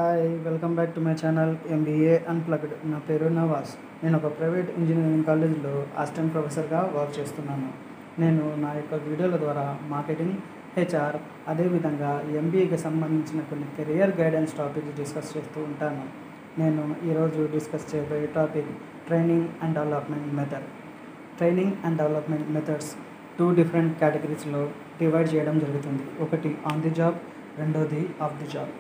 hi welcome back to my channel MBA unplugged నా పేరు నవాజ్ నేను ఒక ప్రైవేట్ ఇంజనీరింగ్ కాలేజ్లో అసిస్టెంట్ ప్రొఫెసర్గా వర్క్ చేస్తున్నాను నేను నా యొక్క వీడియోల ద్వారా మార్కెటింగ్ హెచ్ఆర్ అదేవిధంగా ఎంబీఏకి సంబంధించిన కొన్ని కెరియర్ గైడెన్స్ టాపిక్స్ డిస్కస్ చేస్తూ ఉంటాను నేను ఈరోజు డిస్కస్ చేయబోయే topic training and development method training and development methods two different కేటగిరీస్లో డివైడ్ చేయడం జరుగుతుంది ఒకటి ఆన్ ది జాబ్ రెండోది off the job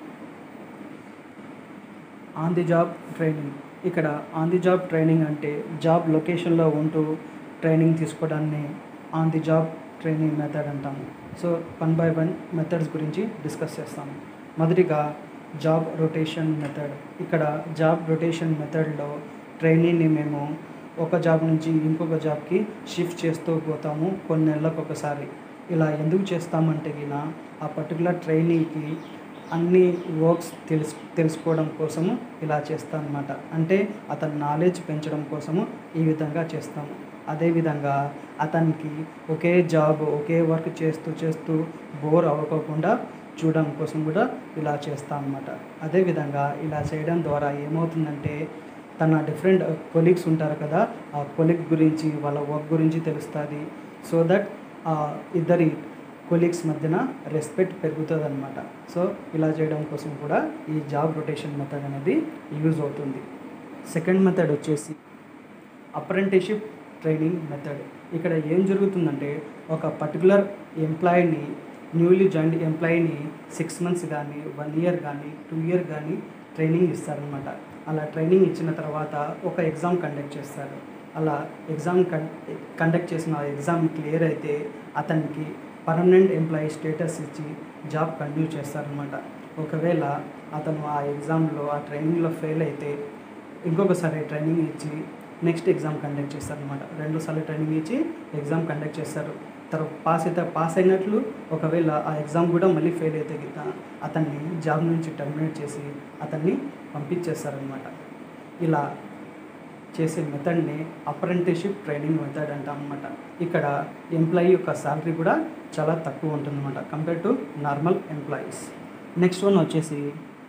on the job training ఇక్కడ ఆన్ ది జాబ్ ట్రైనింగ్ అంటే జాబ్ లొకేషన్లో ఉంటూ ట్రైనింగ్ తీసుకోవడాన్ని on the job training method అంటాము so one by one methods గురించి డిస్కస్ చేస్తాము మొదటిగా జాబ్ రొటేషన్ మెథడ్ ఇక్కడ జాబ్ రొటేషన్ మెథడ్లో ట్రైనీని మేము ఒక జాబ్ నుంచి ఇంకొక జాబ్కి షిఫ్ట్ చేస్తూ పోతాము కొన్ని నెలలకు ఒకసారి ఇలా ఎందుకు చేస్తామంటే గిన ఆ పర్టికులర్ ట్రైనీకి అన్ని వర్క్స్ తెలుసు తెలుసుకోవడం కోసము ఇలా చేస్తాం అనమాట అంటే అతని నాలెడ్జ్ పెంచడం కోసము ఈ విధంగా చేస్తాము అదేవిధంగా అతనికి ఒకే జాబ్ ఒకే వర్క్ చేస్తూ చేస్తూ బోర్ అవ్వకోకుండా చూడడం కోసం కూడా ఇలా చేస్తాం అనమాట అదేవిధంగా ఇలా చేయడం ద్వారా ఏమవుతుందంటే తన డిఫరెంట్ కొలీగ్స్ ఉంటారు కదా ఆ కొలీగ్ గురించి వాళ్ళ వర్క్ గురించి తెలుస్తుంది సో దట్ ఇద్దరి కొలీగ్స్ మధ్యన రెస్పెక్ట్ పెరుగుతుంది అనమాట సో ఇలా చేయడం కోసం కూడా ఈ జాబ్ రొటేషన్ మెథడ్ అనేది యూజ్ అవుతుంది సెకండ్ మెథడ్ వచ్చేసి అప్రెంటిషిప్ ట్రైనింగ్ మెథడ్ ఇక్కడ ఏం జరుగుతుందంటే ఒక పర్టికులర్ ఎంప్లాయీని న్యూలీ జాయిన్ ఎంప్లాయీని సిక్స్ మంత్స్ కానీ వన్ ఇయర్ కానీ టూ ఇయర్ కానీ ట్రైనింగ్ ఇస్తారనమాట అలా ట్రైనింగ్ ఇచ్చిన తర్వాత ఒక ఎగ్జామ్ కండక్ట్ చేస్తారు అలా ఎగ్జామ్ కండక్ట్ చేసిన ఎగ్జామ్ క్లియర్ అయితే అతనికి పర్మనెంట్ ఎంప్లాయీ స్టేటస్ ఇచ్చి జాబ్ కంటిన్యూ చేస్తారనమాట ఒకవేళ అతను ఆ ఎగ్జామ్లో ఆ ట్రైనింగ్లో ఫెయిల్ అయితే ఇంకొకసారి ట్రైనింగ్ ఇచ్చి నెక్స్ట్ ఎగ్జామ్ కండక్ట్ చేస్తారనమాట రెండుసార్లు ట్రైనింగ్ ఇచ్చి ఎగ్జామ్ కండక్ట్ చేస్తారు తర్వాత పాస్ అయితే పాస్ అయినట్లు ఒకవేళ ఆ ఎగ్జామ్ కూడా మళ్ళీ ఫెయిల్ అయితే గిట్ట అతన్ని జాబ్ నుంచి టర్మినేట్ చేసి అతన్ని పంపించేస్తారనమాట ఇలా చేసే మెథడ్ని అప్రెంటిషిప్ ట్రైనింగ్ మెథడ్ అంటాం అనమాట ఇక్కడ ఎంప్లాయీ యొక్క శాలరీ కూడా చాలా తక్కువ ఉంటుందన్నమాట compare to normal employees next one వచ్చేసి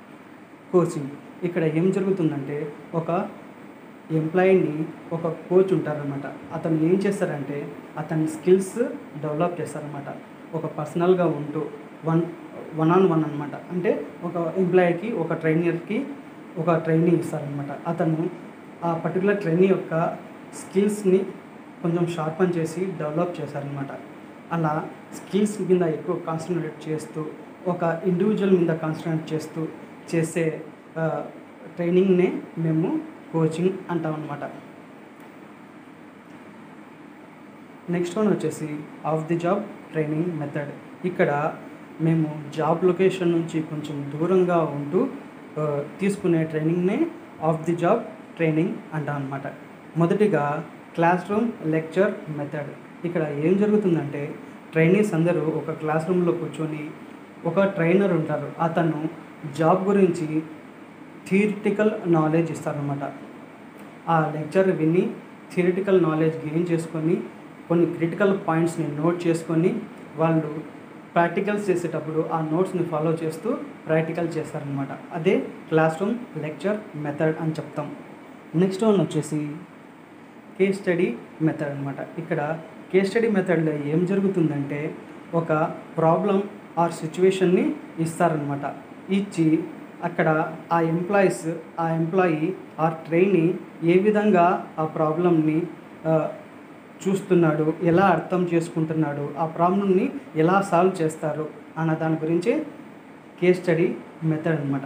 కోచింగ్ ఇక్కడ ఏం జరుగుతుందంటే ఒక ఎంప్లాయీని ఒక కోచ్ ఉంటారనమాట అతను ఏం చేస్తారంటే అతని స్కిల్స్ డెవలప్ చేస్తారనమాట ఒక పర్సనల్గా ఉంటూ వన్ వన్ ఆన్ వన్ అనమాట అంటే ఒక ఎంప్లాయీకి ఒక ట్రైనర్కి ఒక ట్రైనింగ్ ఇస్తారనమాట అతను ఆ పర్టికులర్ ట్రైనింగ్ యొక్క స్కిల్స్ని కొంచెం షార్పన్ చేసి డెవలప్ చేశారనమాట అలా స్కిల్స్ మీద ఎక్కువ కాన్సన్ట్రేట్ చేస్తూ ఒక ఇండివిజువల్ మీద కాన్సన్ట్రేట్ చేస్తూ చేసే ట్రైనింగ్నే మేము కోచింగ్ అంటాం అనమాట నెక్స్ట్ వన్ వచ్చేసి off the job training method ఇక్కడ మేము జాబ్ లొకేషన్ నుంచి కొంచెం దూరంగా ఉంటూ తీసుకునే ట్రైనింగ్నే ఆఫ్ ది జాబ్ ట్రైనింగ్ అంటాం అనమాట మొదటిగా క్లాస్ రూమ్ లెక్చర్ మెథడ్ ఇక్కడ ఏం జరుగుతుందంటే ట్రైనీస్ అందరూ ఒక క్లాస్ రూమ్లో కూర్చొని ఒక ట్రైనర్ ఉంటారు అతను జాబ్ గురించి థియరిటికల్ నాలెడ్జ్ ఇస్తారనమాట ఆ లెక్చర్ విని థియరిటికల్ నాలెడ్జ్ గెయిన్ చేసుకొని కొన్ని క్రిటికల్ పాయింట్స్ని నోట్ చేసుకొని వాళ్ళు ప్రాక్టికల్స్ చేసేటప్పుడు ఆ నోట్స్ని ఫాలో చేస్తూ ప్రాక్టికల్ చేస్తారనమాట అదే క్లాస్ రూమ్ లెక్చర్ మెథడ్ అని చెప్తాం నెక్స్ట్ వన్ వచ్చేసి కేస్ స్టడీ మెథడ్ అనమాట ఇక్కడ కేస్ స్టడీ మెథడ్లో ఏం జరుగుతుందంటే ఒక ప్రాబ్లం ఆర్ సిచ్యువేషన్ని ఇస్తారనమాట ఇచ్చి అక్కడ ఆ ఎంప్లాయీస్ ఆ ఎంప్లాయీ ఆర్ ట్రైనీ ఏ విధంగా ఆ ప్రాబ్లమ్ని చూస్తున్నాడు ఎలా అర్థం చేసుకుంటున్నాడు ఆ ప్రాబ్లమ్ని ఎలా సాల్వ్ చేస్తారు అన్న దాని గురించి కేస్ స్టడీ మెథడ్ అనమాట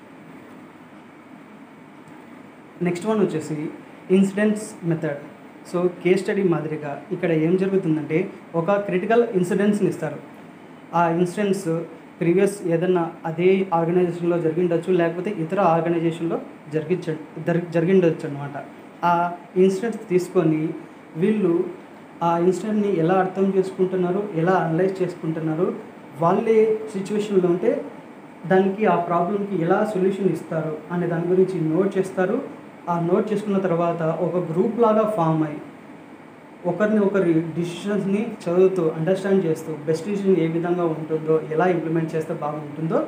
నెక్స్ట్ వన్ వచ్చేసి incidents method so case study మాదిరిగా ఇక్కడ ఏం జరుగుతుందంటే ఒక క్రిటికల్ ఇన్సిడెంట్స్ని ఇస్తారు ఆ ఇన్సిడెంట్స్ ప్రీవియస్ ఏదన్నా అదే ఆర్గనైజేషన్లో జరిగిండొచ్చు లేకపోతే ఇతర ఆర్గనైజేషన్లో జరిగించ జరిగిండొచ్చు అనమాట ఆ ఇన్సిడెంట్స్ తీసుకొని వీళ్ళు ఆ ఇన్సిడెంట్ని ఎలా అర్థం చేసుకుంటున్నారు ఎలా అనలైజ్ చేసుకుంటున్నారు వాళ్ళే సిచ్యువేషన్లో ఉంటే దానికి ఆ ప్రాబ్లంకి ఎలా సొల్యూషన్ ఇస్తారు అనే దాని గురించి నోట్ చేస్తారు ఆ నోట్ చేసుకున్న తర్వాత ఒక గ్రూప్ లాగా ఫామ్ అయ్యి ఒకరిని ఒకరి డిసిషన్స్ని చదువుతూ అండర్స్టాండ్ చేస్తూ బెస్ట్ డిసిషన్ ఏ విధంగా ఉంటుందో ఎలా ఇంప్లిమెంట్ చేస్తే బాగుంటుందో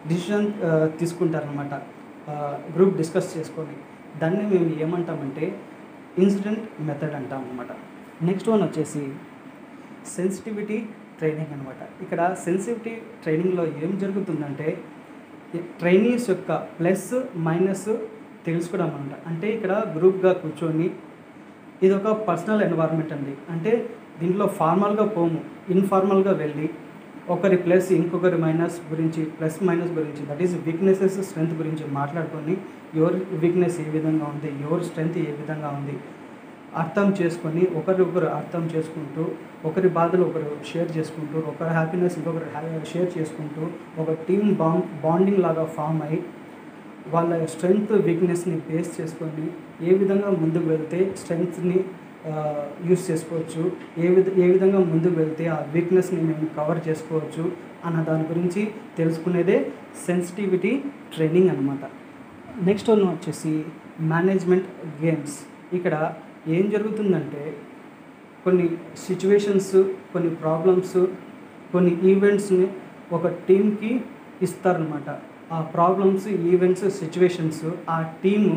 డిసిషన్ తీసుకుంటారనమాట గ్రూప్ డిస్కస్ చేసుకొని దాన్ని మేము ఏమంటామంటే ఇన్సిడెంట్ మెథడ్ అంటాం అనమాట నెక్స్ట్ వన్ వచ్చేసి సెన్సిటివిటీ ట్రైనింగ్ అనమాట ఇక్కడ సెన్సిటివిటీ ట్రైనింగ్లో ఏం జరుగుతుందంటే ట్రైనీస్ యొక్క ప్లస్ మైనస్ తెలుసుకోవడం అనమాట అంటే ఇక్కడ గ్రూప్గా కూర్చొని ఇది ఒక పర్సనల్ ఎన్వైర్న్మెంట్ అండి అంటే దీంట్లో ఫార్మల్గా పోము ఇన్ఫార్మల్గా వెళ్ళి ఒకరి ప్లస్ ఇంకొకరి మైనస్ గురించి ప్లస్ మైనస్ గురించి దట్ ఈస్ వీక్నెసెస్ స్ట్రెంత్ గురించి మాట్లాడుకొని ఎవరి వీక్నెస్ ఏ విధంగా ఉంది ఎవరి స్ట్రెంత్ ఏ విధంగా ఉంది అర్థం చేసుకొని ఒకరికొకరు అర్థం చేసుకుంటూ ఒకరి బాధలు ఒకరు షేర్ చేసుకుంటూ ఒకరి హ్యాపీనెస్ ఇంకొకరు షేర్ చేసుకుంటూ ఒక టీమ్ బాండ్ బాండింగ్ లాగా ఫామ్ అయ్యి వాళ్ళ స్ట్రెంగ్త్ వీక్నెస్ని బేస్ చేసుకొని ఏ విధంగా ముందుకు వెళ్తే స్ట్రెంగ్త్ని యూస్ చేసుకోవచ్చు ఏ విధ ఏ విధంగా ముందుకు వెళ్తే ఆ వీక్నెస్ని మేము కవర్ చేసుకోవచ్చు అన్న దాని గురించి తెలుసుకునేదే సెన్సిటివిటీ ట్రైనింగ్ అనమాట నెక్స్ట్ వన్ వచ్చేసి మేనేజ్మెంట్ గేమ్స్ ఇక్కడ ఏం జరుగుతుందంటే కొన్ని సిచ్యువేషన్స్ కొన్ని ప్రాబ్లమ్స్ కొన్ని ఈవెంట్స్ని ఒక టీంకి ఇస్తారనమాట ఆ ప్రాబ్లమ్స్ ఈవెంట్స్ సిచ్యువేషన్స్ ఆ టీము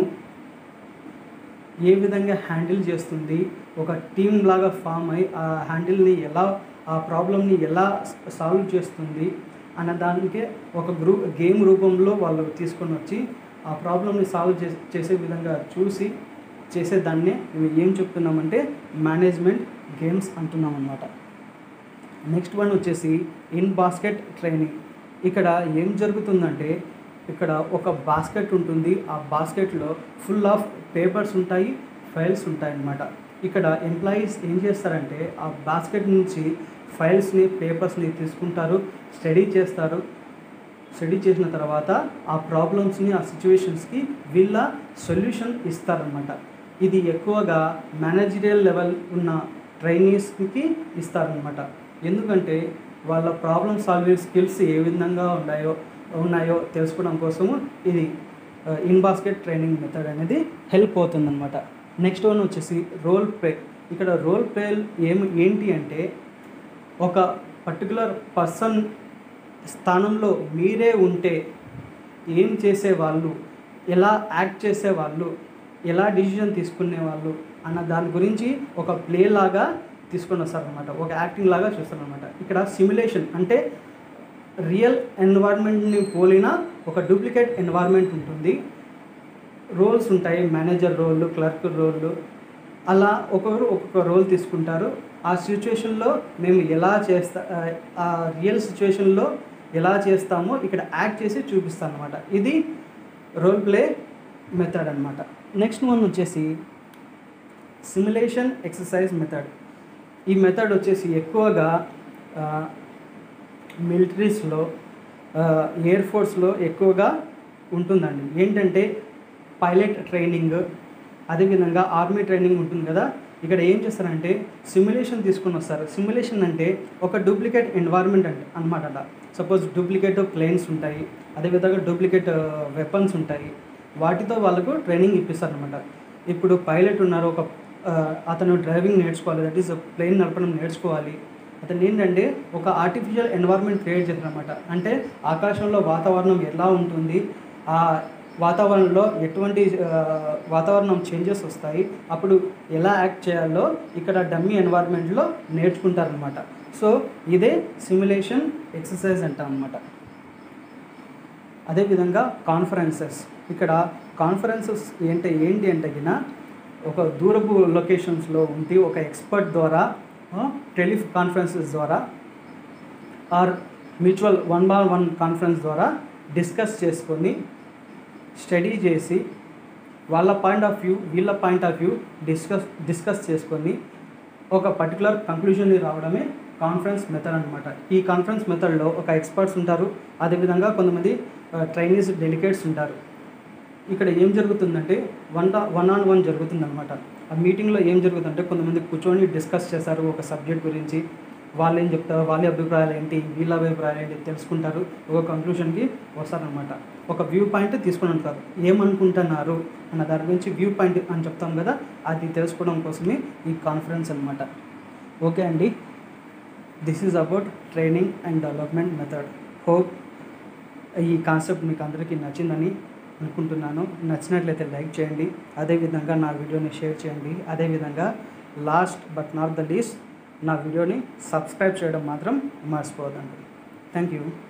ఏ విధంగా హ్యాండిల్ చేస్తుంది ఒక టీం లాగా ఫామ్ అయి ఆ హ్యాండిల్ని ఎలా ఆ ప్రాబ్లమ్ని ఎలా సాల్వ్ చేస్తుంది అన్న దానికే ఒక గ్రూప్ గేమ్ రూపంలో వాళ్ళు తీసుకొని వచ్చి ఆ ప్రాబ్లమ్ని సాల్వ్ చే చేసే విధంగా చూసి చేసేదాన్నే మేము ఏం చెప్తున్నామంటే మేనేజ్మెంట్ గేమ్స్ అంటున్నాం అనమాట నెక్స్ట్ వన్ వచ్చేసి ఇన్ బాస్కెట్ ట్రైనింగ్ ఇక్కడ ఏం జరుగుతుందంటే ఇక్కడ ఒక బాస్కెట్ ఉంటుంది ఆ బాస్కెట్లో ఫుల్ ఆఫ్ పేపర్స్ ఉంటాయి ఫైల్స్ ఉంటాయి అన్నమాట ఇక్కడ ఎంప్లాయీస్ ఏం చేస్తారంటే ఆ బాస్కెట్ నుంచి ఫైల్స్ని పేపర్స్ని తీసుకుంటారు స్టడీ చేస్తారు స్టడీ చేసిన తర్వాత ఆ ప్రాబ్లమ్స్ని ఆ సిచ్యువేషన్స్కి వీళ్ళ సొల్యూషన్ ఇస్తారనమాట ఇది ఎక్కువగా మేనేజరియల్ లెవెల్ ఉన్న ట్రైనీస్కి ఇస్తారనమాట ఎందుకంటే వాళ్ళ ప్రాబ్లమ్ సాల్వింగ్ స్కిల్స్ ఏ విధంగా ఉన్నాయో ఉన్నాయో తెలుసుకోవడం కోసము ఇది ఇన్ బాస్కెట్ ట్రైనింగ్ మెథడ్ అనేది హెల్ప్ అవుతుందన్నమాట నెక్స్ట్ వన్ వచ్చేసి రోల్ ప్లే ఇక్కడ రోల్ ప్లే ఏం ఏంటి అంటే ఒక పర్టికులర్ పర్సన్ స్థానంలో మీరే ఉంటే ఏం చేసేవాళ్ళు ఎలా యాక్ట్ చేసేవాళ్ళు ఎలా డిసిజన్ తీసుకునే వాళ్ళు అన్న దాని గురించి ఒక ప్లే లాగా తీసుకొని వస్తారనమాట ఒక యాక్టింగ్ లాగా చూస్తారనమాట ఇక్కడ సిమ్యులేషన్ అంటే రియల్ ఎన్వైర్న్మెంట్ని పోలిన ఒక డూప్లికేట్ ఎన్వైర్న్మెంట్ ఉంటుంది రోల్స్ ఉంటాయి మేనేజర్ రోల్ క్లర్క్ రోల్ అలా ఒక్కొక్కరు ఒక్కొక్క రోల్ తీసుకుంటారు ఆ సిచ్యువేషన్లో మేము ఎలా చేస్తా ఆ రియల్ సిచ్యువేషన్లో ఎలా చేస్తామో ఇక్కడ యాక్ట్ చేసి చూపిస్తాం అనమాట ఇది రోల్ ప్లే మెథడ్ అనమాట నెక్స్ట్ వన్ వచ్చేసి సిమ్యులేషన్ ఎక్సర్సైజ్ మెథడ్ ఈ మెథడ్ వచ్చేసి ఎక్కువగా మిలిటరీస్లో ఎయిర్ ఫోర్స్లో ఎక్కువగా ఉంటుందండి ఏంటంటే పైలట్ ట్రైనింగ్ అదేవిధంగా ఆర్మీ ట్రైనింగ్ ఉంటుంది కదా ఇక్కడ ఏం చేస్తారంటే సిమ్యులేషన్ తీసుకొని వస్తారు సిమ్యులేషన్ అంటే ఒక డూప్లికేట్ ఎన్వైర్న్మెంట్ అంటే అనమాట సపోజ్ డూప్లికేట్ ప్లేన్స్ ఉంటాయి అదేవిధంగా డూప్లికేట్ వెపన్స్ ఉంటాయి వాటితో వాళ్ళకు ట్రైనింగ్ ఇప్పిస్తారు అనమాట ఇప్పుడు పైలట్ ఉన్నారు ఒక ఆ, అతను డ్రైవింగ్ నేర్చుకోవాలి దట్ ఈస్ ప్లేన్ నడపడం నేర్చుకోవాలి అతను ఏంటంటే ఒక ఆర్టిఫిషియల్ ఎన్వైర్న్మెంట్ క్రియేట్ చేస్తారనమాట అంటే ఆకాశంలో వాతావరణం ఎలా ఉంటుంది ఆ వాతావరణంలో ఎటువంటి ఆ, వాతావరణం చేంజెస్ వస్తాయి అప్పుడు ఎలా యాక్ట్ చేయాలో ఇక్కడ డమ్మీ ఎన్వైర్న్మెంట్లో నేర్చుకుంటారనమాట సో ఇదే సిమ్యులేషన్ ఎక్సర్సైజ్ అంటాం అనమాట అదేవిధంగా కాన్ఫరెన్సెస్ ఇక్కడ కాన్ఫరెన్సెస్ ఏంటి ఏంటి అంటే గిన ఒక దూరపు లొకేషన్స్లో ఉండి ఒక ఎక్స్పర్ట్ ద్వారా టెలి కాన్ఫరెన్సెస్ ద్వారా or mutual one by one conference ద్వారా డిస్కస్ చేసుకొని స్టడీ చేసి వాళ్ళ పాయింట్ ఆఫ్ వ్యూ వీళ్ళ point of view discuss discuss చేసుకొని ఒక పర్టికులర్ కంక్లూజన్ని రావడమే కాన్ఫరెన్స్ మెథడ్ అనమాట ఈ కాన్ఫరెన్స్ మెథడ్లో ఒక ఎక్స్పర్ట్స్ ఉంటారు అదేవిధంగా కొంతమంది ట్రైనీస్ డెలికేట్స్ ఉంటారు ఇక్కడ ఏం జరుగుతుందంటే వన్ వన్ ఆన్ వన్ జరుగుతుందన్నమాట ఆ మీటింగ్లో ఏం జరుగుతుందంటే కొంతమంది కూర్చొని డిస్కస్ చేస్తారు ఒక సబ్జెక్ట్ గురించి వాళ్ళు ఏం చెప్తారు వాళ్ళ అభిప్రాయాలు ఏంటి వీళ్ళ అభిప్రాయాలు ఏంటి తెలుసుకుంటారు ఒక కంక్లూషన్కి వస్తారనమాట ఒక వ్యూ పాయింట్ తీసుకొని ఉంటారు ఏమనుకుంటున్నారు అన్న దాని గురించి వ్యూ పాయింట్ అని చెప్తాం కదా అది తెలుసుకోవడం కోసమే ఈ కాన్ఫరెన్స్ అనమాట ఓకే అండి this is about training and development method hope ఈ కాన్సెప్ట్ మీకు అందరికీ నచ్చిందని అనుకుంటున్నాను నచ్చినట్లయితే లైక్ చేయండి అదేవిధంగా నా వీడియోని షేర్ చేయండి అదేవిధంగా last but not the least నా వీడియోని సబ్స్క్రైబ్ చేయడం మాత్రం మర్చిపోదండి థ్యాంక్ యూ